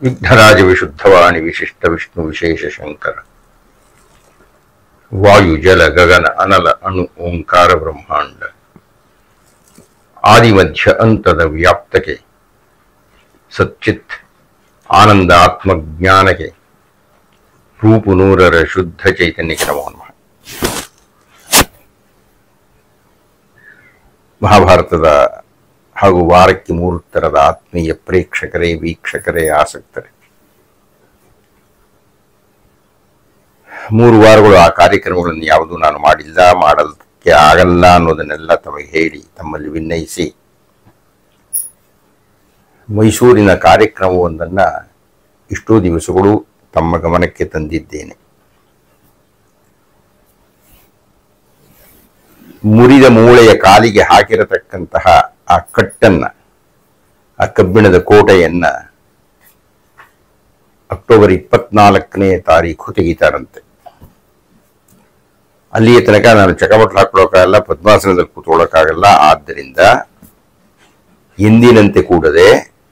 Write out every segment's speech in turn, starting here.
ವಿಘ್ನರಾಜ ವಿಶುದ್ಧವಾಣಿ ವಿಶಿಷ್ಟ ವಿಷ್ಣು ವಿಶೇಷ ಶಂಕರ ವಾಯು ಜಲ ಗಗನ ಅನಲ ಅಣು ಓಂಕಾರ ಬ್ರಹ್ಮಾಂಡ ಆದಿಮಧ್ಯ ಅಂತದ ವ್ಯಾಪ್ತಕ್ಕೆ ಸಚ್ಚಿತ್ ಆನಂದ ಆತ್ಮಜ್ಞಾನಕ್ಕೆ ರೂಪು ನೂರರ ಶುದ್ಧ ಚೈತನ್ಯಕ್ಕೆ ನಮೋ ನಮಃ ಮಹಾಭಾರತದ ಹಾಗೂ ವಾರಕ್ಕೆ ಮೂರು ಥರದ ಆತ್ಮೀಯ ಪ್ರೇಕ್ಷಕರೇ ವೀಕ್ಷಕರೇ ಆಸಕ್ತರೇ ಮೂರು ವಾರಗಳು ಆ ಕಾರ್ಯಕ್ರಮಗಳನ್ನು ಯಾವುದೂ ನಾನು ಮಾಡಿಲ್ಲ ಮಾಡಲಿಕ್ಕೆ ಆಗಲ್ಲ ಅನ್ನೋದನ್ನೆಲ್ಲ ತಮಗೆ ಹೇಳಿ ತಮ್ಮಲ್ಲಿ ವಿನಯಿಸಿ ಮೈಸೂರಿನ ಕಾರ್ಯಕ್ರಮವೊಂದನ್ನು ಇಷ್ಟೋ ದಿವಸಗಳು ತಮ್ಮ ಗಮನಕ್ಕೆ ತಂದಿದ್ದೇನೆ ಮುರಿದ ಮೂಳೆಯ ಕಾಲಿಗೆ ಹಾಕಿರತಕ್ಕಂತಹ ಆ ಕಟ್ಟನ್ನ ಆ ಕಬ್ಬಿಣದ ಕೋಟೆಯನ್ನ ಅಕ್ಟೋಬರ್ ಇಪ್ಪತ್ನಾಲ್ಕನೇ ತಾರೀಕು ತೆಗಿತಾರಂತೆ ಅಲ್ಲಿಯ ತನಕ ನಾನು ಚಕಮಟ್ಲು ಹಾಕೊಳ್ಳೋಕ್ಕಾಗಲ್ಲ ಪದ್ಮಾಸನದಲ್ಲಿ ಕೂತ್ಕೊಳ್ಳೋಕ್ಕಾಗಲ್ಲ ಆದ್ದರಿಂದ ಎಂದಿನಂತೆ ಕೂಡದೆ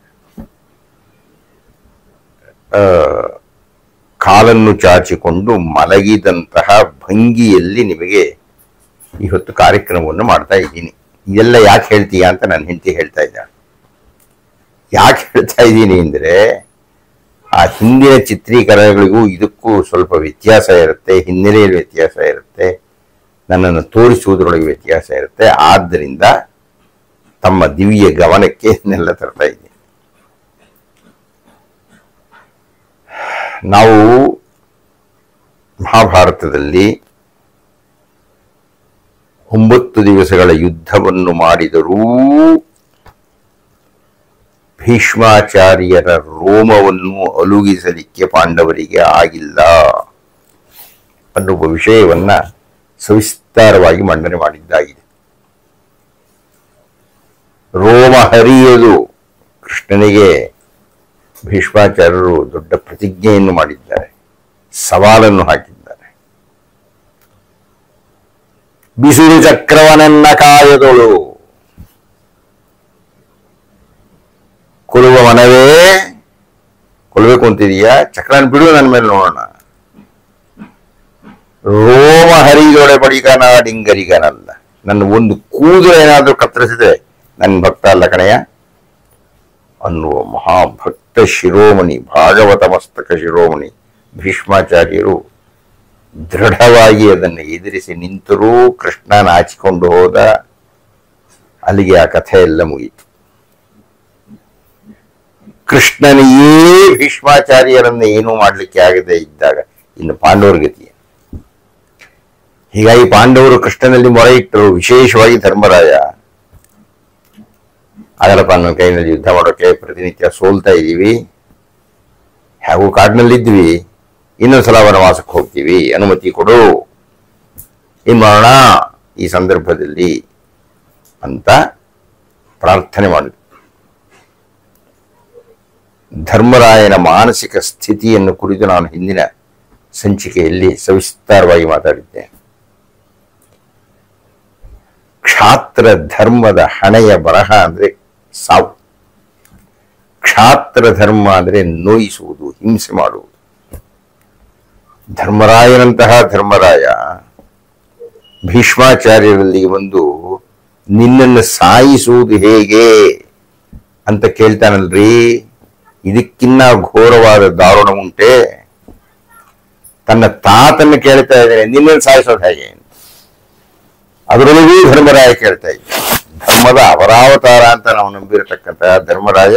ಆ, ಕಾಲನ್ನು ಚಾಚಿಕೊಂಡು ಮಲಗಿದಂತಹ ಭಂಗಿಯಲ್ಲಿ ನಿಮಗೆ ಇವತ್ತು ಕಾರ್ಯಕ್ರಮವನ್ನು ಮಾಡ್ತಾ ಇದ್ದೀನಿ ಇದೆಲ್ಲ ಯಾಕೆ ಹೇಳ್ತೀಯಾ ಅಂತ ನನ್ನ ಹೆಂಡತಿ ಹೇಳ್ತಾ ಇದ್ದಾಳೆ ಯಾಕೆ ಹೇಳ್ತಾ ಇದ್ದೀನಿ ಅಂದರೆ ಆ ಹಿಂದಿನ ಚಿತ್ರೀಕರಣಗಳಿಗೂ ಇದಕ್ಕೂ ಸ್ವಲ್ಪ ವ್ಯತ್ಯಾಸ ಇರುತ್ತೆ ಹಿನ್ನೆಲೆಯಲ್ಲಿ ವ್ಯತ್ಯಾಸ ಇರುತ್ತೆ ನನ್ನನ್ನು ತೋರಿಸುವುದರೊಳಗೆ ವ್ಯತ್ಯಾಸ ಇರುತ್ತೆ ಆದ್ದರಿಂದ ತಮ್ಮ ದಿವ್ಯ ಗಮನಕ್ಕೆ ಇದನ್ನೆಲ್ಲ ತರ್ತಾ ಇದ್ದೀನಿ ನಾವು ಮಹಾಭಾರತದಲ್ಲಿ ಒಂಬತ್ತು ದಿವಸಗಳ ಯುದ್ಧವನ್ನು ಮಾಡಿದರೂ ಭೀಷ್ಮಾಚಾರ್ಯರ ರೋಮವನ್ನು ಅಲುಗಿಸಲಿಕ್ಕೆ ಪಾಂಡವರಿಗೆ ಆಗಿಲ್ಲ ಅನ್ನುವ ವಿಷಯವನ್ನ ಸವಿಸ್ತಾರವಾಗಿ ಮಂಡನೆ ಮಾಡಿದ್ದಾಗಿದೆ ರೋಮ ಹರಿಯದು ಕೃಷ್ಣನಿಗೆ ಭೀಷ್ಮಾಚಾರ್ಯರು ದೊಡ್ಡ ಪ್ರತಿಜ್ಞೆಯನ್ನು ಮಾಡಿದ್ದಾರೆ ಸವಾಲನ್ನು ಹಾಕಿದ್ದಾರೆ ಬಿಸಿಲು ಚಕ್ರವನೆನ್ನ ಕಾಯದೊಳು ಕೊಲ್ಲುವ ಮನವೇ ಕೊಲ್ಲಬೇಕು ಅಂತಿದೀಯಾ ಚಕ್ರನ ಬಿಡು ನನ್ನ ಮೇಲೆ ನೋಡೋಣ ರೋಮ ಹರಿದೊಳೆ ಬಡಿಗನ ಡಿಂಗರಿಗನಲ್ಲ ನನ್ನ ಒಂದು ಕೂದಲು ಏನಾದರೂ ಕತ್ತರಿಸಿದ್ರೆ ನನ್ನ ಭಕ್ತ ಅಲ್ಲ ಕಣಯ್ಯ ಅನ್ನುವ ಮಹಾಭಕ್ತ ಶಿರೋಮಣಿ ಭಾಗವತ ಮಸ್ತಕ ಶಿರೋಮಣಿ ಭೀಷ್ಮಾಚಾರ್ಯರು ದೃಢವಾಗಿ ಅದನ್ನು ಎದುರಿಸಿ ನಿಂತರೂ ಕೃಷ್ಣ ನಾಚಿಕೊಂಡು ಹೋದ ಅಲ್ಲಿಗೆ ಆ ಕಥೆ ಎಲ್ಲ ಮುಗೀತು ಕೃಷ್ಣನಿಯೇ ಭೀಷ್ಮಾಚಾರ್ಯರನ್ನು ಏನೂ ಮಾಡಲಿಕ್ಕೆ ಆಗದೆ ಇದ್ದಾಗ ಇನ್ನು ಪಾಂಡವರ ಗತಿ ಏನು? ಹೀಗಾಗಿ ಪಾಂಡವರು ಕೃಷ್ಣನಲ್ಲಿ ಮೊರೆ ಇಟ್ಟರು ವಿಶೇಷವಾಗಿ ಧರ್ಮರಾಯ ಆಗಲಪ್ಪ ನನ್ನ ಕೈನಲ್ಲಿ ಯುದ್ಧ ಮಾಡೋಕೆ ಪ್ರತಿನಿತ್ಯ ಸೋಲ್ತಾ ಇದ್ದೀವಿ ಹಾಗೂ ಕಾಡಿನಲ್ಲಿದ್ವಿ ಇನ್ನೊಂದ್ಸಲ ವನವಾಸಕ್ಕೆ ಹೋಗ್ತೀವಿ ಅನುಮತಿ ಕೊಡು ಏನ್ ಮಾಡೋಣ ಈ ಸಂದರ್ಭದಲ್ಲಿ ಅಂತ ಪ್ರಾರ್ಥನೆ ಮಾಡಿದ್ರು ಧರ್ಮರಾಯನ ಮಾನಸಿಕ ಸ್ಥಿತಿಯನ್ನು ಕುರಿತು ನಾನು ಹಿಂದಿನ ಸಂಚಿಕೆಯಲ್ಲಿ ಸವಿಸ್ತಾರವಾಗಿ ಮಾತಾಡಿದ್ದೆ ಕ್ಷಾತ್ರ ಧರ್ಮದ ಹಣೆಯ ಬರಹ ಅಂದ್ರೆ ಸಾವು ಕ್ಷಾತ್ರ ಧರ್ಮ ಅಂದ್ರೆ ನೋಯಿಸುವುದು ಹಿಂಸೆ ಮಾಡುವುದು ಧರ್ಮರಾಯನಂತಹ ಧರ್ಮರಾಯ ಭೀಷ್ಮಾಚಾರ್ಯರಲ್ಲಿ ಒಂದು ನಿನ್ನನ್ನು ಸಾಯಿಸುವುದು ಹೇಗೆ ಅಂತ ಕೇಳ್ತಾನಲ್ರಿ ಇದಕ್ಕಿನ್ನ ಘೋರವಾದ ದಾರುಣ ಉಂಟೆ ತನ್ನ ತಾತನ್ನು ಕೇಳ್ತಾ ಇದ್ದಾನೆ ನಿನ್ನನ್ನು ಸಾಯಿಸೋದು ಹೇಗೆ ಅದರೊಳಗೂ ಧರ್ಮರಾಯ ಕೇಳ್ತಾ ಇದ್ದ ಧರ್ಮದ ಅವರಾವತಾರ ಅಂತ ನಾವು ನಂಬಿರತಕ್ಕಂತಹ ಧರ್ಮರಾಯ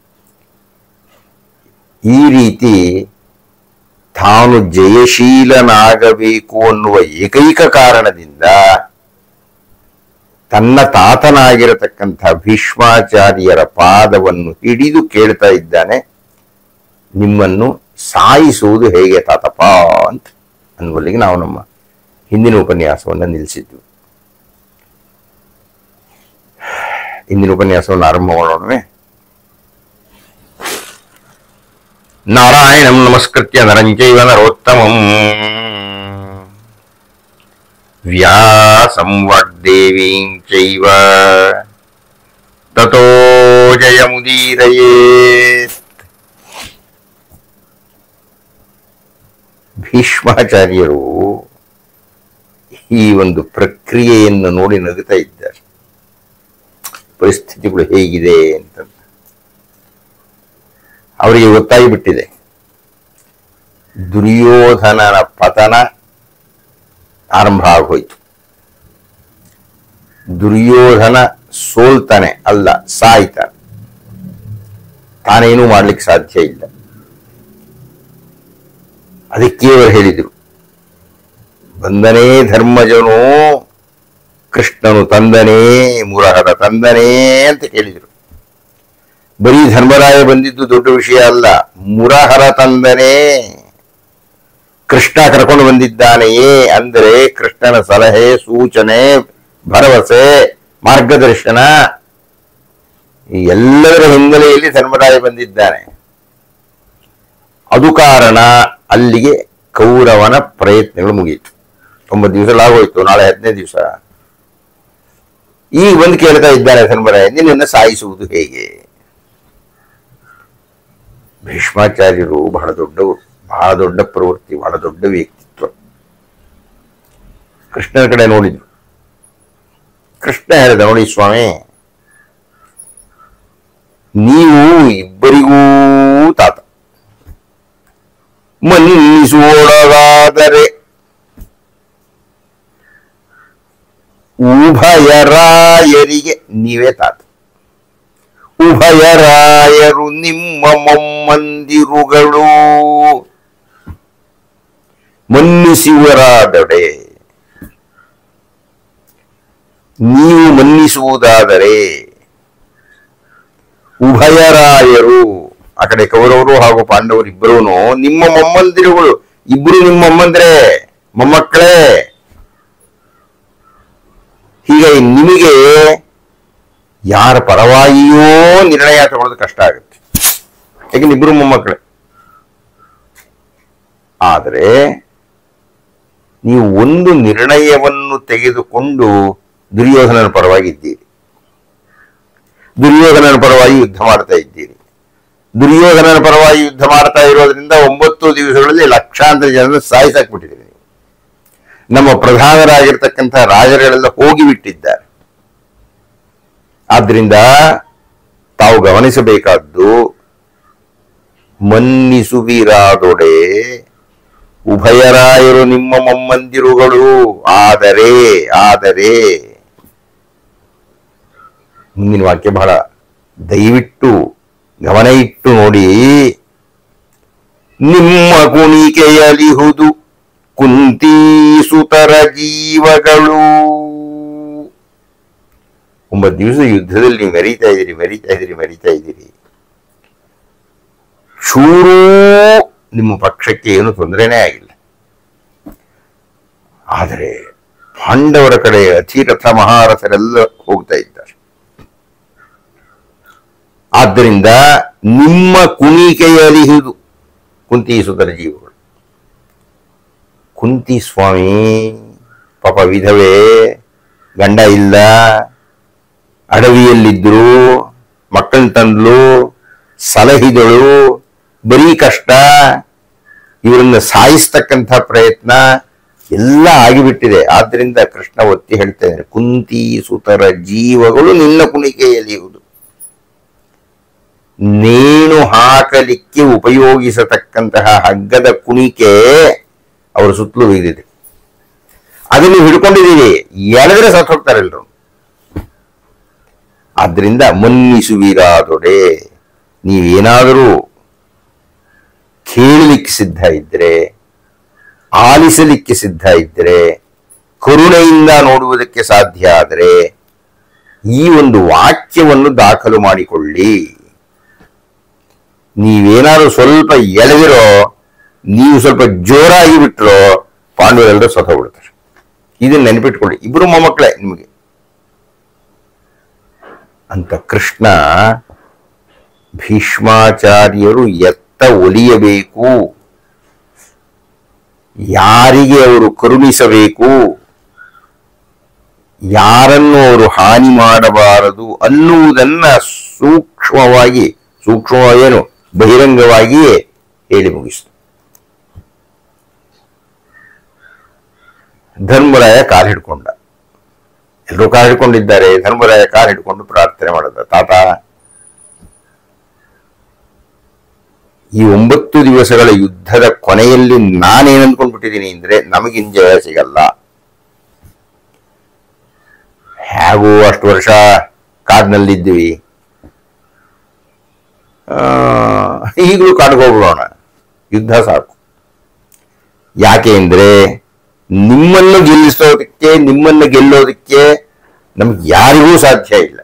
ಈ ರೀತಿ ತಾನು ಜಯಶೀಲನಾಗಬೇಕು ಅನ್ನುವ ಏಕೈಕ ಕಾರಣದಿಂದ ತನ್ನ ತಾತನಾಗಿರತಕ್ಕಂಥ ಭೀಷ್ಮಾಚಾರ್ಯರ ಪಾದವನ್ನು ಹಿಡಿದು ಕೇಳ್ತಾ ಇದ್ದಾನೆ ನಿಮ್ಮನ್ನು ಸಾಯಿಸುವುದು ಹೇಗೆ ತಾತಪ್ಪ ಅಂತ ಅನ್ನುವಲ್ಲಿಗೆ ನಾವು ನಮ್ಮ ಹಿಂದಿನ ಉಪನ್ಯಾಸವನ್ನು ನಿಲ್ಲಿಸಿದ್ವಿ ಇಂದಿನ ಉಪನ್ಯಾಸವನ್ನು ಆರಂಭ ಮಾಡೋಣವೇ ನಾರಾಯಣಂ ನಮಸ್ಕೃತ್ಯ ನರಂಚೈವ ನರೋತ್ತಮಂ ವ್ಯಾಸಂ ವಾಗ್ದೇವೀಂ ಚೈವ ತಥೋ ಜಯಮುದೀರಯೇತ್ ಭೀಷ್ಮಾಚಾರ್ಯರು ಈ ಒಂದು ಪ್ರಕ್ರಿಯೆಯನ್ನು ನೋಡಿ ನಗುತ್ತಾ ಇದ್ದಾರೆ ಪರಿಸ್ಥಿತಿಗಳು ಹೇಗಿದೆ ಅಂತ ಅವರಿಗೆ ಗೊತ್ತಾಗಿ ಬಿಟ್ಟಿದೆ ದುರ್ಯೋಧನನ ಪತನ ಆರಂಭ ಆಗೋಯ್ತು ದುರ್ಯೋಧನ ಸೋಲ್ತಾನೆ ಅಲ್ಲ ಸಾಯ್ತಾನೆ ತಾನೇನೂ ಮಾಡ್ಲಿಕ್ಕೆ ಸಾಧ್ಯ ಇಲ್ಲ ಅದಕ್ಕೆ ಅವರು ಹೇಳಿದರು ಬಂದನೇ ಧರ್ಮಜನು ಕೃಷ್ಣನು ತಂದನೇ ಮುರಹರ ತಂದನೇ ಅಂತ ಕೇಳಿದರು ಬರೀ ಧರ್ಮರಾಯ ಬಂದಿದ್ದು ದೊಡ್ಡ ವಿಷಯ ಅಲ್ಲ ಮುರಹರ ತಂದನೇ ಕೃಷ್ಣ ಕರ್ಕೊಂಡು ಬಂದಿದ್ದಾನೆಯೇ ಅಂದರೆ ಕೃಷ್ಣನ ಸಲಹೆ ಸೂಚನೆ ಭರವಸೆ ಮಾರ್ಗದರ್ಶನ ಈ ಎಲ್ಲದರ ಹಿನ್ನೆಲೆಯಲ್ಲಿ ಧರ್ಮರಾಯ ಬಂದಿದ್ದಾನೆ ಅದು ಕಾರಣ ಅಲ್ಲಿಗೆ ಕೌರವನ ಪ್ರಯತ್ನಗಳು ಮುಗಿಯಿತು ಒಂಬತ್ತು ದಿವಸ ಆಗೋಯ್ತು ನಾಳೆ ಹದಿನೈದು ದಿವಸ ಈಗ ಬಂದು ಕೇಳ್ತಾ ಇದ್ದಾನೆ ಧರ್ಮರಾಯ ನಿನ್ನನ್ನು ಸಾಯಿಸುವುದು ಹೇಗೆ ಭೀಷ್ಮಾಚಾರ್ಯರು ಬಹಳ ದೊಡ್ಡವರು ಬಹಳ ದೊಡ್ಡ ಪ್ರವೃತ್ತಿ ಬಹಳ ದೊಡ್ಡ ವ್ಯಕ್ತಿತ್ವ ಕೃಷ್ಣನ ಕಡೆ ನೋಡಿದ್ರು ಕೃಷ್ಣ ಹೇಳಿದ ನೋಡಿ ಸ್ವಾಮಿ ನೀವು ಇಬ್ಬರಿಗೂ ತಾತ ಮನ್ನಿಸುವೊಳಗಾದರೆ ಉಭಯರಾಯರಿಗೆ ನೀವೇ ತಾತ ಉಭಯರಾಯರು ನಿಮ್ಮ ಮೊಮ್ಮಂದಿರುಗಳು ಮನ್ನಿಸುವರಾದಡೆ ನೀವು ಮನ್ನಿಸುವುದಾದರೆ ಉಭಯರಾಯರು ಆ ಕಡೆ ಕೌರವರು ಹಾಗೂ ಪಾಂಡವರು ಇಬ್ಬರೂ ನಿಮ್ಮ ಮೊಮ್ಮಂದಿರುಗಳು ಇಬ್ರು ನಿಮ್ಮ ಮೊಮ್ಮಂದ್ರೆ ಮೊಮ್ಮಕ್ಕಳೇ ಹೀಗಾಗಿ ನಿಮಗೆ ಯಾರ ಪರವಾಗಿಯೋ ನಿರ್ಣಯ ತಗೊಳ್ಳೋದು ಕಷ್ಟ ಆಗುತ್ತೆ ಯಾಕಂದ್ರೆ ಇಬ್ರು ಮೊಮ್ಮಕ್ಕಳೇ ಆದರೆ ನೀವು ಒಂದು ನಿರ್ಣಯವನ್ನು ತೆಗೆದುಕೊಂಡು ದುರ್ಯೋಧನನ ಪರವಾಗಿ ಇದ್ದೀರಿ ದುರ್ಯೋಧನನ ಪರವಾಗಿ ಯುದ್ಧ ಮಾಡ್ತಾ ಇದ್ದೀರಿ ದುರ್ಯೋಧನನ ಪರವಾಗಿ ಯುದ್ಧ ಮಾಡ್ತಾ ಇರೋದ್ರಿಂದ ಒಂಬತ್ತು ದಿವಸಗಳಲ್ಲಿ ಲಕ್ಷಾಂತರ ಜನರನ್ನು ಸಾಯಿಸಾಕ್ಬಿಟ್ಟಿದ್ದೀರಿ ನೀವು ನಮ್ಮ ಪ್ರಧಾನರಾಗಿರ್ತಕ್ಕಂಥ ರಾಜರುಗಳೆಲ್ಲ ಹೋಗಿಬಿಟ್ಟಿದ್ದಾರೆ ಆದ್ರಿಂದ ತಾವು ಗಮನಿಸಬೇಕಾದ್ದು ಮನ್ನಿಸುವಿರಾದೊಡೆ ಉಭಯರಾಯರು ನಿಮ್ಮ ಮೊಮ್ಮಂದಿರುಗಳು ಆದರೆ ಆದರೆ ಮುಂದಿನ ವಾಕ್ಯ ಬಹಳ ದಯವಿಟ್ಟು ಗಮನ ಇಟ್ಟು ನೋಡಿ ನಿಮ್ಮ ಕುಣಿಕೆಯಲಿಹುದು ಕುಂತೀಸುತರ ಜೀವಗಳು ಒಂಬತ್ತು ದಿವಸ ಯುದ್ಧದಲ್ಲಿ ನೀವು ಮೆರೀತಾ ಇದ್ದೀರಿ ಮೆರೀತಾ ಇದ್ದೀರಿ ಮೆರೀತಾ ಇದ್ದೀರಿ ಚೂರೂ ನಿಮ್ಮ ಪಕ್ಷಕ್ಕೆ ಏನು ತೊಂದರೆನೇ ಆಗಿಲ್ಲ ಆದರೆ ಪಾಂಡವರ ಕಡೆ ಅತಿರಥ ಮಹಾರಥರೆಲ್ಲ ಹೋಗ್ತಾ ಇದ್ದಾರೆ ಆದ್ದರಿಂದ ನಿಮ್ಮ ಕುಣಿಕೆಯಲಿಹುದು ಕುಂತಿ ಸುತರ ಜೀವಗಳು ಕುಂತಿ ಸ್ವಾಮಿ ಪಾಪ ವಿಧವೆ ಗಂಡ ಇಲ್ಲ ಅಡವಿಯಲ್ಲಿದ್ರು ಮಕ್ಕಳನ್ನ ತಂದ್ಲು ಸಲಹಿದಳು ಬರೀ ಕಷ್ಟ ಇವರನ್ನ ಸಾಯಿಸ್ತಕ್ಕಂಥ ಪ್ರಯತ್ನ ಎಲ್ಲ ಆಗಿಬಿಟ್ಟಿದೆ ಆದ್ರಿಂದ ಕೃಷ್ಣ ಒತ್ತಿ ಹೇಳ್ತಾ ಇದ್ದಾರೆ ಕುಂತಿ ಸುತರ ಜೀವಗಳು ನಿನ್ನ ಕುಣಿಕೆಯಲಿಯುವುದು ನೇಣು ಹಾಕಲಿಕ್ಕೆ ಉಪಯೋಗಿಸತಕ್ಕಂತಹ ಹಗ್ಗದ ಕುಣಿಕೆ ಅವರ ಸುತ್ತಲೂ ಬಿದ್ದಿದೆ ಅದನ್ನು ಹಿಡ್ಕೊಂಡಿದ್ದೀವಿ ಎಳೆದ್ರೆ ಸತ್ತು ಹೋಗ್ತಾರೆ ಎಲ್ರು ಆದ್ರಿಂದ ಮನ್ನಿಸುವಿರಾದೊಡೆ ನೀವೇನಾದರೂ ಕೇಳಲಿಕ್ಕೆ ಸಿದ್ಧ ಇದ್ರೆ ಆಲಿಸಲಿಕ್ಕೆ ಸಿದ್ಧ ಇದ್ರೆ ಕರುಣೆಯಿಂದ ನೋಡುವುದಕ್ಕೆ ಸಾಧ್ಯ ಆದರೆ ಈ ಒಂದು ವಾಕ್ಯವನ್ನು ದಾಖಲು ಮಾಡಿಕೊಳ್ಳಿ ನೀವೇನಾದ್ರು ಸ್ವಲ್ಪ ಎಳೆದಿರೋ ನೀವು ಸ್ವಲ್ಪ ಜೋರಾಗಿ ಬಿಟ್ಟರೋ ಪಾಂಡವರೆಲ್ಲರೂ ಸತ್ತೋಗ್ಬಿಡ್ತಾರೆ ಇದನ್ನ ನೆನಪಿಟ್ಕೊಳ್ಳಿ ಇಬ್ರು ಮೊಮ್ಮಕ್ಕಳೇ ನಿಮಗೆ ಅಂತ ಕೃಷ್ಣ ಭೀಷ್ಮಾಚಾರ್ಯರು ಎತ್ತ ಒಲಿಯಬೇಕು ಯಾರಿಗೆ ಅವರು ಕರುಣಿಸಬೇಕು ಯಾರನ್ನು ಅವರು ಹಾನಿ ಮಾಡಬಾರದು ಅನ್ನುವುದನ್ನ ಸೂಕ್ಷ್ಮವಾಗಿ ಸೂಕ್ಷ್ಮವಾಗಿ ಏನು ಬಹಿರಂಗವಾಗಿಯೇ ಹೇಳಿ ಮುಗಿಸಿತು ಧರ್ಮರಾಯ ಕಾಲು ಹಿಡ್ಕೊಂಡ ಎಲ್ಲರೂ ಕಾಲು ಹಿಡ್ಕೊಂಡಿದ್ದಾರೆ ಧರ್ಮರಾಯ ಕಾಲು ಹಿಡ್ಕೊಂಡು ಪ್ರಾರ್ಥನೆ ಮಾಡಿದ ತಾತ ಈ ಒಂಬತ್ತು ದಿವಸಗಳ ಯುದ್ಧದ ಕೊನೆಯಲ್ಲಿ ನಾನೇನ್ ಅಂದ್ಕೊಂಡ್ಬಿಟ್ಟಿದ್ದೀನಿ ಅಂದ್ರೆ ನಮಗಿನ್ ಜಯ ಸಿಗಲ್ಲ ಹೇಗೂ ಅಷ್ಟು ವರ್ಷ ಕಾಡಿನಲ್ಲಿದ್ವಿ ಆ, ಈಗಲೂ ಕಾಡಿಗೆ ಹೋಗ್ಬಿಡೋಣ ಯುದ್ಧ ಸಾಕು ಯಾಕೆ ಅಂದ್ರೆ ನಿಮ್ಮನ್ನು ಗೆಲ್ಲಿಸೋದಕ್ಕೆ ನಿಮ್ಮನ್ನು ಗೆಲ್ಲೋದಕ್ಕೆ ನಮ್ಗೆ ಯಾರಿಗೂ ಸಾಧ್ಯ ಇಲ್ಲ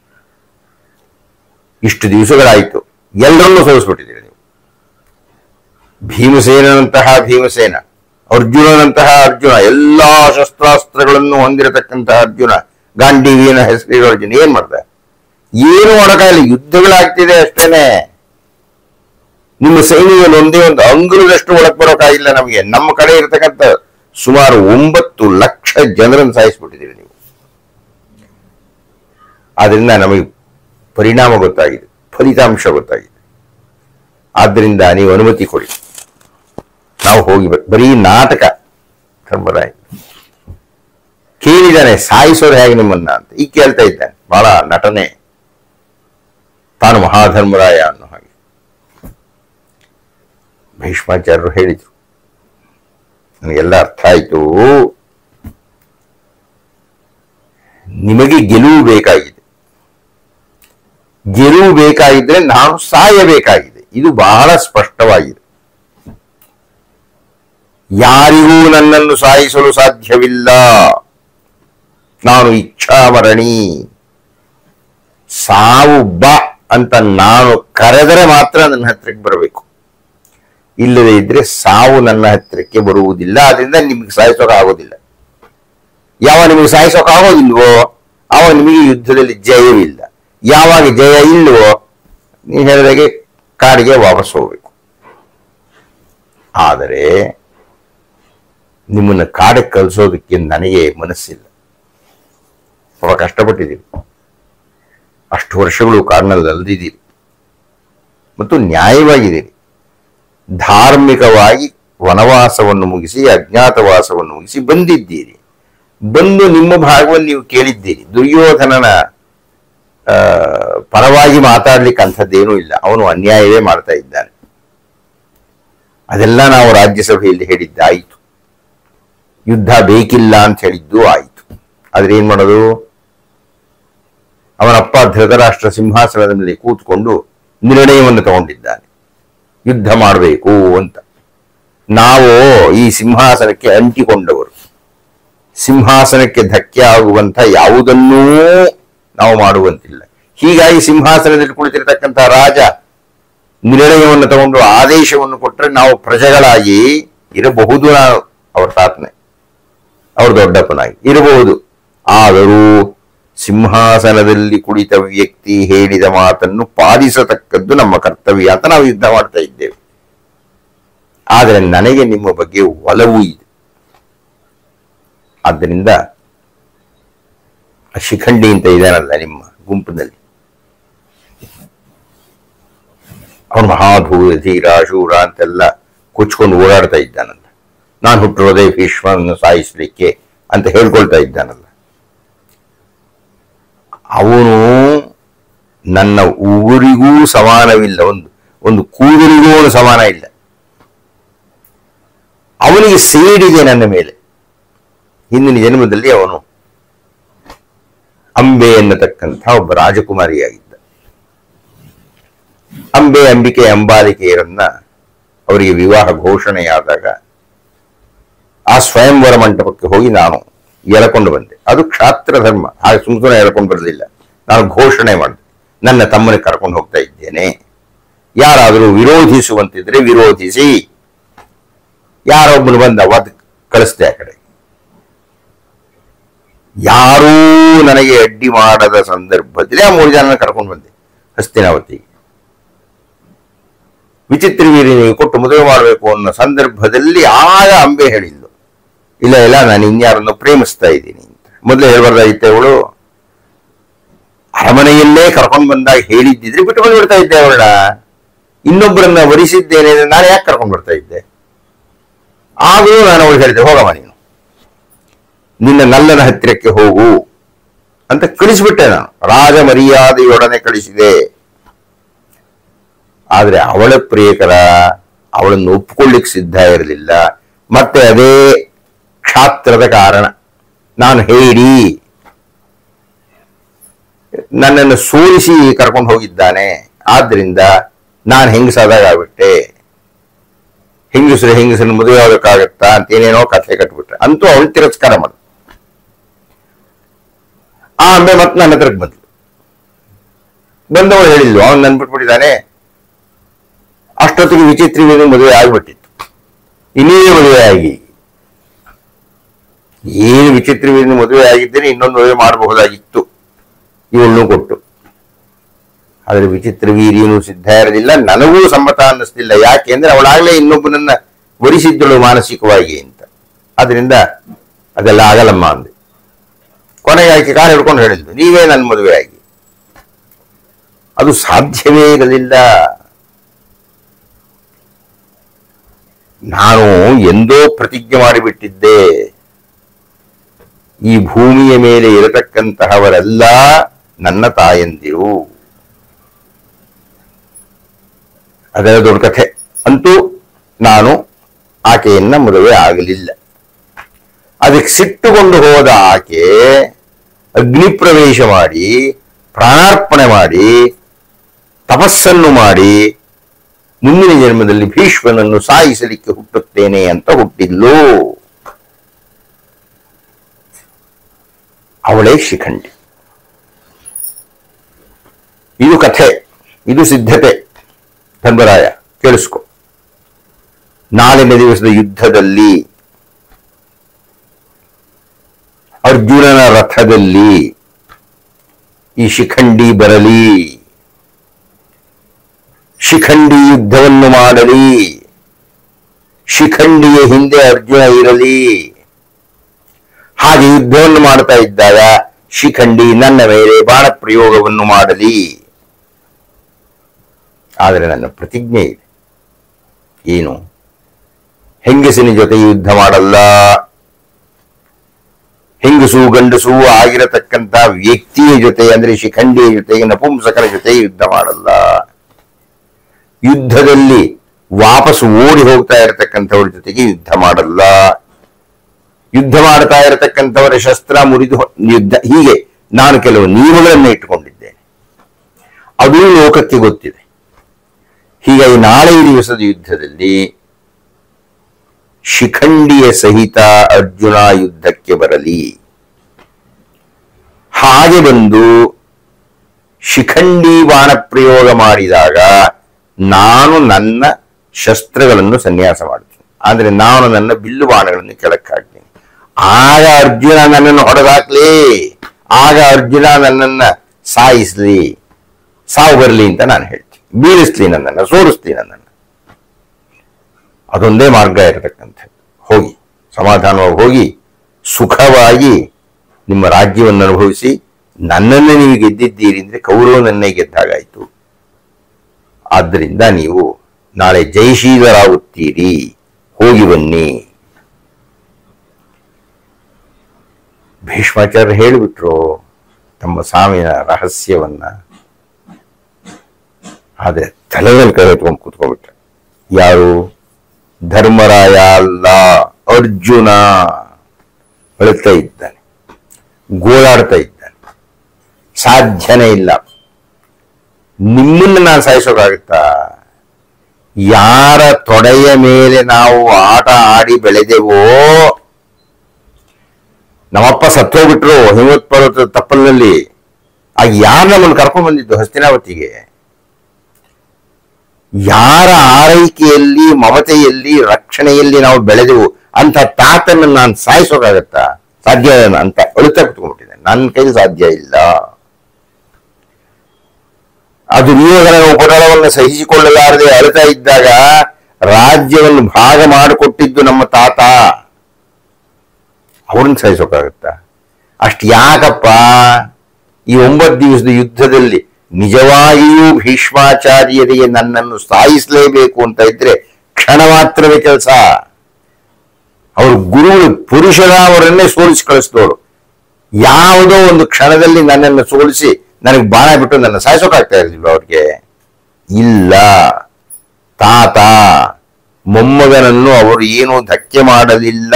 ಇಷ್ಟು ದಿವಸಗಳಾಯಿತು ಎಲ್ಲರನ್ನೂ ಸೋಲಿಸ್ಬಿಟ್ಟಿದ್ದೀರಿ ನೀವು ಭೀಮಸೇನಂತಹ ಭೀಮಸೇನ ಅರ್ಜುನನಂತಹ ಅರ್ಜುನ ಎಲ್ಲಾ ಶಸ್ತ್ರಾಸ್ತ್ರಗಳನ್ನು ಹೊಂದಿರತಕ್ಕಂತಹ ಅರ್ಜುನ ಗಾಂಡೀವಿಯನ ಹೆಸರಿರೋ ಅರ್ಜುನ ಏನ್ ಮಾಡ್ದ ಏನು ಮಾಡೋಕ್ಕಾಗಲ್ಲ ಯುದ್ಧಗಳಾಗ್ತಿದೆ ಅಷ್ಟೇನೆ ನಿಮ್ಮ ಸೈನಿಕರು ಒಂದೇ ಒಂದು ಅಂಗುಲದಷ್ಟು ಒಳಗೆ ಬರೋಕ್ಕಾಗಿಲ್ಲ ನಮಗೆ ನಮ್ಮ ಕಡೆ ಇರತಕ್ಕಂಥ ಸುಮಾರು ಒಂಬತ್ತು ಲಕ್ಷ ಜನರನ್ನು ಸಾಯಿಸ್ಬಿಟ್ಟಿದ್ದೀರಿ ನೀವು ಆದ್ರಿಂದ ನಮಗೆ ಪರಿಣಾಮ ಗೊತ್ತಾಗಿದೆ ಫಲಿತಾಂಶ ಗೊತ್ತಾಗಿದೆ ಆದ್ದರಿಂದ ನೀವು ಅನುಮತಿ ಕೊಡಿ ನಾವು ಹೋಗಿ ಬ- ಬರೀ ನಾಟಕ ಧರ್ಮರಾಯ ಕೇಳಿದ್ದಾನೆ ಸಾಯಿಸೋರು ಹೇಗೆ ನಿಮ್ಮನ್ನ ಅಂತ ಈಗ ಕೇಳ್ತಾ ಇದ್ದಾನೆ ಬಹಳ ನಟನೆ ತಾನು ಮಹಾಧರ್ಮರಾಯ ಅನ್ನೋ ಹಾಗೆ ಭೀಷ್ಮಾಚಾರ್ಯರು ಹೇಳಿದ್ರು ನನಗೆಲ್ಲ ಅರ್ಥ ಆಯ್ತು ನಿಮಗೆ ಗೆಲುವು ಬೇಕಾಗಿದೆ ಗೆಲುವು ಬೇಕಾಗಿದ್ರೆ ನಾನು ಸಾಯಬೇಕಾಗಿದೆ ಇದು ಬಹಳ ಸ್ಪಷ್ಟವಾಗಿದೆ ಯಾರಿಗೂ ನನ್ನನ್ನು ಸಾಯಿಸಲು ಸಾಧ್ಯವಿಲ್ಲ ನಾನು ಇಚ್ಛಾಮರಣಿ ಸಾವು ಬಾ ಅಂತ ನಾನು ಕರೆದರೆ ಮಾತ್ರ ನನ್ನ ಹತ್ರಕ್ಕೆ ಬರಬೇಕು ಇಲ್ಲದೆ ಇದ್ರೆ ಸಾವು ನನ್ನ ಹತ್ತಿರಕ್ಕೆ ಬರುವುದಿಲ್ಲ ಅದರಿಂದ ನಿಮಗೆ ಸಾಯಿಸೋಕೆ ಆಗೋದಿಲ್ಲ ಯಾವ ನಿಮಗೆ ಸಾಯಿಸೋಕೆ ಆಗೋದಿಲ್ವೋ ಆವಾಗ ನಿಮಗೆ ಯುದ್ಧದಲ್ಲಿ ಜಯವಿಲ್ಲ ಯಾವಾಗ ಜಯ ಇಲ್ವೋ ನೀವು ಹೇಳಿದಾಗೆ ಕಾಡಿಗೆ ವಾಪಸ್ ಹೋಗ್ಬೇಕು ಆದರೆ ನಿಮ್ಮನ್ನು ಕಾಡಕ್ಕೆ ಕಳಿಸೋದಕ್ಕೆ ನನಗೆ ಮನಸ್ಸಿಲ್ಲ ಬಹಳ ಕಷ್ಟಪಟ್ಟಿದ್ದೀರಿ ಅಷ್ಟು ವರ್ಷಗಳು ಕಾಡಿನಲ್ಲಿ ಅಲ್ದಿದ್ದೀರಿ ಮತ್ತು ನ್ಯಾಯವಾಗಿದ್ದೀರಿ ಧಾರ್ಮಿಕವಾಗಿ ವನವಾಸವನ್ನು ಮುಗಿಸಿ ಅಜ್ಞಾತವಾಸವನ್ನು ಮುಗಿಸಿ ಬಂದಿದ್ದೀರಿ ಬಂದು ನಿಮ್ಮ ಭಾಗವನ್ನು ನೀವು ಕೇಳಿದ್ದೀರಿ ದುರ್ಯೋಧನನ ಆ, ಪರವಾಗಿ ಮಾತಾಡ್ಲಿಕ್ಕೆ ಅಂಥದ್ದೇನೂ ಇಲ್ಲ ಅವನು ಅನ್ಯಾಯವೇ ಮಾಡ್ತಾ ಇದ್ದಾನೆ ಅದೆಲ್ಲ ನಾವು ರಾಜ್ಯಸಭೆಯಲ್ಲಿ ಹೇಳಿದ್ದಾಯಿತು ಯುದ್ಧ ಬೇಕಿಲ್ಲ ಅಂತ ಹೇಳಿದ್ದು ಆಯಿತು ಆದ್ರೆ ಏನ್ ಮಾಡೋದು ಅವನಪ್ಪ ಧೃತರಾಷ್ಟ್ರ ಸಿಂಹಾಸನದ ಮೇಲೆ ಕೂತ್ಕೊಂಡು ನಿರ್ಣಯವನ್ನು ತಗೊಂಡಿದ್ದಾನೆ ಯುದ್ಧ ಮಾಡಬೇಕು ಅಂತ ನಾವು ಈ ಸಿಂಹಾಸನಕ್ಕೆ ಅಂಟಿಕೊಂಡವರು ಸಿಂಹಾಸನಕ್ಕೆ ಧಕ್ಕೆ ಆಗುವಂತ ಯಾವುದನ್ನೂ ನಾವು ಮಾಡುವಂತಿಲ್ಲ ಹೀಗಾಗಿ ಸಿಂಹಾಸನದಲ್ಲಿ ಕುಳಿತಿರತಕ್ಕಂಥ ರಾಜ ನಿರ್ಣಯವನ್ನು ತಗೊಂಡು ಆದೇಶವನ್ನು ಕೊಟ್ಟರೆ ನಾವು ಪ್ರಜೆಗಳಾಗಿ ಇರಬಹುದು ನಾವು ಅವರ ತಾತನೆ ಅವ್ರ ದೊಡ್ಡಪ್ಪನಾಗಿ ಇರಬಹುದು ಆದರೂ ಸಿಂಹಾಸನದಲ್ಲಿ ಕುಳಿತ ವ್ಯಕ್ತಿ ಹೇಳಿದ ಮಾತನ್ನು ಪಾಲಿಸತಕ್ಕದ್ದು ನಮ್ಮ ಕರ್ತವ್ಯ ಅಂತ ನಾವು ಯುದ್ಧ ಮಾಡ್ತಾ ಇದ್ದೇವೆ ಆದರೆ ನನಗೆ ನಿಮ್ಮ ಬಗ್ಗೆ ಒಲವು ಇದೆ ಆದ್ದರಿಂದ ಆ ಶಿಖಂಡಿ ಅಂತ ಇದ್ದಾನಲ್ಲ ನಿಮ್ಮ ಗುಂಪಿನಲ್ಲಿ ಅವನು ಮಹಾಧೂರ ಧೀರ ಶೂರ ಅಂತೆಲ್ಲ ಕೊಚ್ಕೊಂಡು ಓಡಾಡ್ತಾ ಇದ್ದಾನಲ್ಲ ನಾನು ಹುಟ್ಟಿರೋದೇ ಭೀಷ್ಮನನ್ನು ಸಾಯಿಸಲಿಕ್ಕೆ ಅಂತ ಹೇಳ್ಕೊಳ್ತಾ ಇದ್ದಾನಲ್ಲ ಅವನು ನನ್ನ ಉಗುರಿಗೂ ಸಮಾನವಿಲ್ಲ ಒಂದು ಒಂದು ಕೂದಲಿಗೂ ಅವನು ಸಮಾನ ಇಲ್ಲ ಅವನಿಗೆ ಸೇಡಿದೆ ನನ್ನ ಮೇಲೆ ಹಿಂದಿನ ಜನ್ಮದಲ್ಲಿ ಅವನು ಅಂಬೆ ಎನ್ನತಕ್ಕಂಥ ಒಬ್ಬ ರಾಜಕುಮಾರಿಯಾಗಿದ್ದ ಅಂಬೆ ಅಂಬಿಕೆ ಅಂಬಾಲಿಕೆಯರನ್ನ ಅವರಿಗೆ ವಿವಾಹ ಘೋಷಣೆಯಾದಾಗ ಆ ಸ್ವಯಂವರ ಮಂಟಪಕ್ಕೆ ಹೋಗಿ ನಾನು ಎಳಕೊಂಡು ಬಂದೆ ಅದು ಕ್ಷಾತ್ರ ಧರ್ಮ ಹಾಗೆ ಸುಮ್ ಸುಮ್ಮನೆ ಎಳ್ಕೊಂಡು ಬರಲಿಲ್ಲ ನಾನು ಘೋಷಣೆ ಮಾಡಿದೆ ನನ್ನ ತಮ್ಮನಿಗೆ ಕರ್ಕೊಂಡು ಹೋಗ್ತಾ ಇದ್ದೇನೆ ಯಾರಾದರೂ ವಿರೋಧಿಸುವಂತಿದ್ರೆ ವಿರೋಧಿಸಿ ಯಾರೊಬ್ಬನು ಬಂದ ಒದ್ ಕಳಿಸ್ದೆ ಆ ಕಡೆ ಯಾರೂ ನನಗೆ ಅಡ್ಡಿ ಮಾಡದ ಸಂದರ್ಭದಲ್ಲಿ ಆ ಮೂರು ಜನ ಕರ್ಕೊಂಡು ಬಂದೆ ಹಸ್ತಿನಾವತಿಗೆ ವಿಚಿತ್ರ ವೀರನಿಗೆ ಕೊಟ್ಟು ಮದುವೆ ಮಾಡಬೇಕು ಅನ್ನೋ ಸಂದರ್ಭದಲ್ಲಿ ಆಗ ಅಂಬೆ ಹೇಳಿದ್ಲು ಇಲ್ಲ ಇಲ್ಲ ನಾನು ಇನ್ಯಾರನ್ನು ಪ್ರೇಮಿಸ್ತಾ ಇದ್ದೀನಿ ಅಂತ ಮೊದಲೇ ಹೇಳ್ಬಾರ್ದಾಗಿತ್ತೆ ಅವಳು ಅರಮನೆಯಲ್ಲೇ ಕರ್ಕೊಂಡು ಬಂದಾಗ ಹೇಳಿದ್ದಿದ್ರೆ ಬಿಟ್ಟು ಬಂದ್ಬಿಡ್ತಾ ಇದ್ದೆ ಅವಳ ಇನ್ನೊಬ್ಬರನ್ನ ವರಿಸಿದ್ದೇನೆ ಅಂದ್ರೆ ನಾನು ಯಾಕೆ ಕರ್ಕೊಂಡು ಬರ್ತಾ ಇದ್ದೆ ಆಗಲೂ ನಾನು ಅವಳು ಹೇಳಿದೆ ಹೋಗಮ್ಮ ನೀನು ನಿನ್ನ ನಲ್ಲನ ಹತ್ತಿರಕ್ಕೆ ಹೋಗು ಅಂತ ಕಳಿಸ್ಬಿಟ್ಟೆ ನಾನು ರಾಜ ಮರ್ಯಾದೆಯೊಡನೆ ಕಳಿಸಿದೆ ಆದ್ರೆ ಅವಳ ಪ್ರಿಯಕರ ಅವಳನ್ನು ಒಪ್ಕೊಳ್ಳಿಕ್ ಸಿದ್ಧ ಇರಲಿಲ್ಲ ಮತ್ತೆ ಅದೇ ಕ್ಷಾತ್ರದ ಕಾರಣ ನಾನು ಹೇಳಿ ನನ್ನನ್ನು ಸೋಲಿಸಿ ಕರ್ಕೊಂಡು ಹೋಗಿದ್ದಾನೆ ಆದ್ರಿಂದ ನಾನು ಹೆಂಗಸಾದಾಗ ಆಗ್ಬಿಟ್ಟೆ ಹೆಂಗಸರು ಹೆಂಗಸರನ್ನ ಮದುವೆ ಆಗೋಕ್ಕಾಗತ್ತಾ ಅಂತ ಏನೇನೋ ಕಥೆ ಕಟ್ಬಿಟ್ರೆ ಅಂತೂ ಅವಳು ತಿರಸ್ಕಾರ ಮಾಡ ಆಮೇಲೆ ಮತ್ತೆ ನನ್ನ ಹತ್ರಕ್ಕೆ ಬಂದ್ಲು ಬಂದವಳು ಹೇಳಿದ್ಲು ಅವನು ನನ್ ಬಿಟ್ಬಿಟ್ಟಿದ್ದಾನೆ ಅಷ್ಟೊತ್ತಿಗೆ ವಿಚಿತ್ರ ಮದುವೆ ಆಗ್ಬಿಟ್ಟಿತ್ತು ಇನ್ನೇ ಮದುವೆ ಆಗಿ ಏನು ವಿಚಿತ್ರ ಮದುವೆ ಆಗಿದ್ದೇನೆ ಇನ್ನೊಂದು ಮದುವೆ ಮಾಡಬಹುದಾಗಿತ್ತು ಇವಳನ್ನು ಕೊಟ್ಟು ಆದ್ರೆ ವಿಚಿತ್ರ ವೀರ್ಯನು ಸಿದ್ಧ ಇರಲಿಲ್ಲ ನನಗೂ ಸಮ್ಮತ ಅನ್ನಿಸ್ಲಿಲ್ಲ ಯಾಕೆ ಅಂದ್ರೆ ಅವಳಾಗ್ಲೇ ಇನ್ನೊಬ್ಬನನ್ನ ವರಿಸಿದ್ದಳು ಮಾನಸಿಕವಾಗಿ ಅಂತ ಅದರಿಂದ ಅದೆಲ್ಲ ಆಗಲ್ಲಮ್ಮ ಅಂದೆ ಕೊನೆಗೆ ಆಕೆ ಕಾಲು ಹಿಡ್ಕೊಂಡು ಹೇಳಿದ್ಲು ನೀವೇ ನನ್ನ ಮದುವೆ ಆಗಿ ಅದು ಸಾಧ್ಯವೇ ಇರಲಿಲ್ಲ ನಾನು ಎಂದೋ ಪ್ರತಿಜ್ಞೆ ಮಾಡಿಬಿಟ್ಟಿದ್ದೆ ಈ ಭೂಮಿಯ ಮೇಲೆ ಇರತಕ್ಕಂತಹವರೆಲ್ಲ ನನ್ನ ತಾಯಂದಿರು ಅದರ ದೊಡ್ಡ ಕಥೆ ಅಂತೂ ನಾನು ಆಕೆಯನ್ನ ಮದುವೆ ಆಗಲಿಲ್ಲ ಅದಕ್ಕೆ ಸಿಟ್ಟುಕೊಂಡು ಹೋದ ಆಕೆ ಅಗ್ನಿ ಪ್ರವೇಶ ಮಾಡಿ ಪ್ರಾಣಾರ್ಪಣೆ ಮಾಡಿ ತಪಸ್ಸನ್ನು ಮಾಡಿ ಮುಂದಿನ ಜನ್ಮದಲ್ಲಿ ಭೀಷ್ಮನನ್ನು ಸಾಯಿಸಲಿಕ್ಕೆ ಹುಟ್ಟುತ್ತೇನೆ ಅಂತ ಹುಟ್ಟಿದ್ಲು ಅವಳೇ ಶಿಖಂಡಿ ಇದು ಕಥೆ ಇದು ಸಿದ್ಧತೆ ಧರ್ಮರಾಯ ಕೇಳಿಸ್ಕೊ ನಾಳಿನ ದಿವಸದ ಯುದ್ಧದಲ್ಲಿ ಅರ್ಜುನನ ರಥದಲ್ಲಿ ಈ ಶಿಖಂಡಿ ಬರಲಿ ಶಿಖಂಡಿ ಯುದ್ಧವನ್ನು ಮಾಡಲಿ ಶಿಖಂಡಿಯ ಹಿಂದೆ ಅರ್ಜುನ ಇರಲಿ ಹಾಗೆ ಯುದ್ಧವನ್ನು ಮಾಡ್ತಾ ಇದ್ದಾಗ ಶಿಖಂಡಿ ನನ್ನ ಮೇಲೆ ಬಾಣ ಪ್ರಯೋಗವನ್ನು ಮಾಡಲಿ ಆದರೆ ನನ್ನ ಪ್ರತಿಜ್ಞೆ ಇದೆ ಏನು ಹೆಂಗಸಿನ ಜೊತೆ ಯುದ್ಧ ಮಾಡಲ್ಲ ಹೆಂಗಸು ಗಂಡಸು ಆಗಿರತಕ್ಕಂತ ವ್ಯಕ್ತಿಯ ಜೊತೆ ಅಂದ್ರೆ ಶಿಖಂಡಿಯ ಜೊತೆಗೆ ನಪುಂಸಕರ ಜೊತೆ ಯುದ್ಧ ಮಾಡಲ್ಲ ಯುದ್ಧದಲ್ಲಿ ವಾಪಸ್ ಓಡಿ ಹೋಗ್ತಾ ಇರತಕ್ಕಂಥವ್ರ ಜೊತೆಗೆ ಯುದ್ಧ ಮಾಡಲ್ಲ ಯುದ್ಧ ಮಾಡ್ತಾ ಇರತಕ್ಕಂಥವರ ಶಸ್ತ್ರ ಮುರಿದು ಹೊ- ಯುದ್ಧ ಹೀಗೆ ನಾನು ಕೆಲವು ನಿಯಮಗಳನ್ನು ಇಟ್ಟುಕೊಂಡಿದ್ದೇನೆ ಅದು ಲೋಕಕ್ಕೆ ಗೊತ್ತಿದೆ ಹೀಗಾಗಿ ನಾಳೆ ಈ ದಿವಸದ ಯುದ್ಧದಲ್ಲಿ ಶಿಖಂಡಿಯ ಸಹಿತ ಅರ್ಜುನ ಯುದ್ಧಕ್ಕೆ ಬರಲಿ ಹಾಗೆ ಬಂದು ಶಿಖಂಡಿ ಬಾಣ ಪ್ರಯೋಗ ಮಾಡಿದಾಗ ನಾನು ನನ್ನ ಶಸ್ತ್ರಗಳನ್ನು ಸನ್ಯಾಸ ಮಾಡ್ತೀನಿ ಆದ್ರೆ ನಾನು ನನ್ನ ಬಿಲ್ಲು ಬಾಣಗಳನ್ನು ಕೆಳಕ್ಕೆ ಹಾಕ್ತೀನಿ ಆಗ ಅರ್ಜುನ ನನ್ನನ್ನು ಹೊಡೆದಾಕ್ಲಿ ಆಗ ಅರ್ಜುನ ನನ್ನನ್ನ ಸಾಯಿಸ್ಲಿ ಸಾವು ಬರಲಿ ಅಂತ ನಾನು ಹೇಳ್ತೀನಿ ಬೀಳಿಸ್ಲಿ ನನ್ನನ್ನು ಸೋರಿಸ್ಲಿ ನನ್ನನ್ನು ಅದೊಂದೇ ಮಾರ್ಗ ಇರತಕ್ಕಂಥದ್ದು ಹೋಗಿ ಸಮಾಧಾನವಾಗಿ ಹೋಗಿ ಸುಖವಾಗಿ ನಿಮ್ಮ ರಾಜ್ಯವನ್ನು ಅನುಭವಿಸಿ ನನ್ನನ್ನು ನೀವು ಗೆದ್ದಿದ್ದೀರಿ ಅಂದ್ರೆ ಕೌರವನನ್ನೇ ಗೆದ್ದಾಗಾಯ್ತು ಆದ್ದರಿಂದ ನೀವು ನಾಳೆ ಜಯಶೀಲರಾಗುತ್ತೀರಿ ಹೋಗಿ ಬನ್ನಿ ಭೀಷ್ಮಾಚಾರ್ಯ ಹೇಳಿಬಿಟ್ರು ತಮ್ಮ ಸಾವಿನ ರಹಸ್ಯವನ್ನ ಆದ್ರೆ ತಲೆಯಲ್ಲಿ ಕೈ ಹೊತ್ಕೊಂಡು ಕೂತ್ಕೊಂಡ್ಬಿಟ್ರೆ ಯಾರು ಧರ್ಮರಾಯ ಅಲ್ಲ ಅರ್ಜುನ ಅಳುತ್ತಾ ಇದ್ದಾನೆ ಗೋಳಾಡ್ತಾ ಇದ್ದಾನೆ ಸಾಧ್ಯನೇ ಇಲ್ಲ ನಿಮ್ಮನ್ನು ನಾನು ಸಾಯಿಸೋಕ್ಕಾಗುತ್ತಾ ಯಾರ ತೊಡೆಯ ಮೇಲೆ ನಾವು ಆಟ ಆಡಿ ಬೆಳೆದೆವೋ ನಮ್ಮಪ್ಪ ಸತ್ತೋಗ್ಬಿಟ್ರು ಹಿಮವತ್ ಪರ್ವತದ ತಪ್ಪಲಿನಲ್ಲಿ ಆಗ ಯಾರು ನಮ್ಮನ್ನು ಕರ್ಕೊಂಡ್ ಬಂದಿದ್ದು ಹಸ್ತಿನಾವತಿಗೆ ಯಾರ ಆರೈಕೆಯಲ್ಲಿ ಮಮತೆಯಲ್ಲಿ ರಕ್ಷಣೆಯಲ್ಲಿ ನಾವು ಬೆಳೆದೆವು ಅಂತ ತಾತನ್ನು ನಾನು ಸಾಯಿಸೋಕ್ಕಾಗತ್ತಾ ಸಾಧ್ಯ ಅಂತ ಅಳುತ್ತಾ ಕುತ್ಕೊಂಡ್ಬಿಟ್ಟಿದೆ ನನ್ನ ಕೈಲಿ ಸಾಧ್ಯ ಇಲ್ಲ ಅದು ನಿಯೋಗನ ಉಪಟಳವನ್ನು ಸಹಿಸಿಕೊಳ್ಳಲಾರದೆ ಅಳುತ್ತಾ ಇದ್ದಾಗ ರಾಜ್ಯವನ್ನು ಭಾಗ ಮಾಡಿಕೊಟ್ಟಿದ್ದು ನಮ್ಮ ತಾತ ಅವ್ರನ್ನ ಸಹಿಸೋಕ್ಕಾಗತ್ತಾ ಅಷ್ಟು ಯಾಕಪ್ಪ ಈ ಒಂಬತ್ತು ದಿವಸದ ಯುದ್ಧದಲ್ಲಿ ನಿಜವಾಗಿಯೂ ಭೀಷ್ಮಾಚಾರ್ಯರಿಗೆ ನನ್ನನ್ನು ಸಾಯಿಸಲೇಬೇಕು ಅಂತ ಇದ್ರೆ ಕ್ಷಣ ಮಾತ್ರವೇ ಕೆಲಸ ಅವರು ಗುರುಗಳು ಪುರುಷರಾವರನ್ನೇ ಸೋಲಿಸಿ ಕಳಿಸಿದವರು ಯಾವುದೋ ಒಂದು ಕ್ಷಣದಲ್ಲಿ ನನ್ನನ್ನು ಸೋಲಿಸಿ ನನಗೆ ಬಾಣ ಬಿಟ್ಟು ನನ್ನ ಸಾಯಿಸೋಕಾಗ್ತಾ ಇರಲಿಲ್ಲ ಅವ್ರಿಗೆ ಇಲ್ಲ ತಾತ ಮೊಮ್ಮಗನನ್ನು ಅವರು ಏನು ಧಕ್ಕೆ ಮಾಡಲಿಲ್ಲ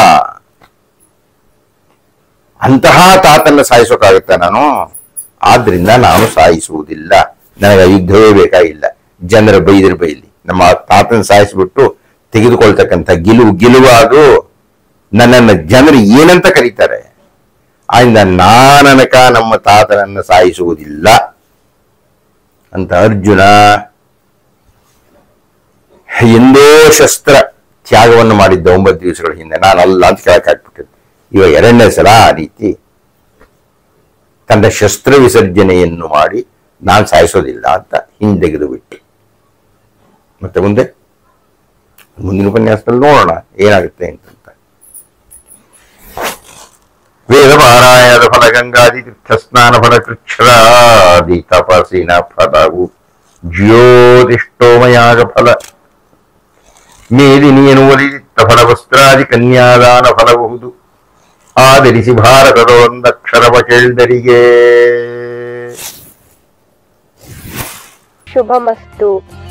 ಅಂತಹ ತಾತನ್ನ ಸಾಯಿಸೋಕ್ಕಾಗುತ್ತಾ ನಾನು ಆದ್ರಿಂದ ನಾನು ಸಾಯಿಸುವುದಿಲ್ಲ ನನಗೆ ಆ ಯುದ್ಧವೇ ಬೇಕಾಗಿಲ್ಲ ಜನರ ಬೈದ್ರ ಬೈಲಿ ನಮ್ಮ ತಾತನ ಸಾಯಿಸ್ಬಿಟ್ಟು ತೆಗೆದುಕೊಳ್ತಕ್ಕಂಥ ಗೆಲುವು ಗೆಲುವಾದು ನನ್ನನ್ನು ಜನರು ಏನಂತ ಕರೀತಾರೆ ಆದ್ರಿಂದ ನಾನನಕ ನಮ್ಮ ತಾತನನ್ನ ಸಾಯಿಸುವುದಿಲ್ಲ ಅಂತ ಅರ್ಜುನ ಎಂದೋ ಶಸ್ತ್ರ ತ್ಯಾಗವನ್ನು ಮಾಡಿದ್ದ ಒಂಬತ್ತು ದಿವಸಗಳ ಹಿಂದೆ ನಾನು ಅಲ್ಲ ಅಂತ ಕೆಳಕ್ಕೆ ಹಾಕ್ಬಿಟ್ಟಿದ್ದೆ ಇವಾಗ ಎರಡನೇ ಸಲ ಆ ರೀತಿ ತನ್ನ ಶಸ್ತ್ರ ವಿಸರ್ಜನೆಯನ್ನು ಮಾಡಿ ನಾನು ಸಾಯಿಸೋದಿಲ್ಲ ಅಂತ ಹಿಂದೆಗೆದು ಬಿಟ್ಟು ಮತ್ತೆ ಮುಂದೆ ಮುಂದಿನ ಉಪನ್ಯಾಸದಲ್ಲಿ ನೋಡೋಣ ಏನಾಗುತ್ತೆ ಅಂತ ವೇದ ಪಾರಾಯಣದ ಫಲ ಗಂಗಾದಿ ತೀರ್ಥ ಸ್ನಾನ ಫಲ ಕೃಚ್ಛ್ರಾದಿ ತಪಸ್ಸಿನ ಫಲವು ಜ್ಯೋತಿಷ್ಠೋಮಯಾಗ ಫಲ ಮೇದಿನಿಯನು ಒಲಿದಿತ್ತ ಫಲ ವಸ್ತ್ರಾದಿ ಕನ್ಯಾದಾನ ಫಲಬಹುದು ಆಧರಿಸಿ ಭಾರತದ ಒಂದಕ್ಷರವ ಕೇಳಿದರಿಗೆ ಶುಭಮಸ್ತು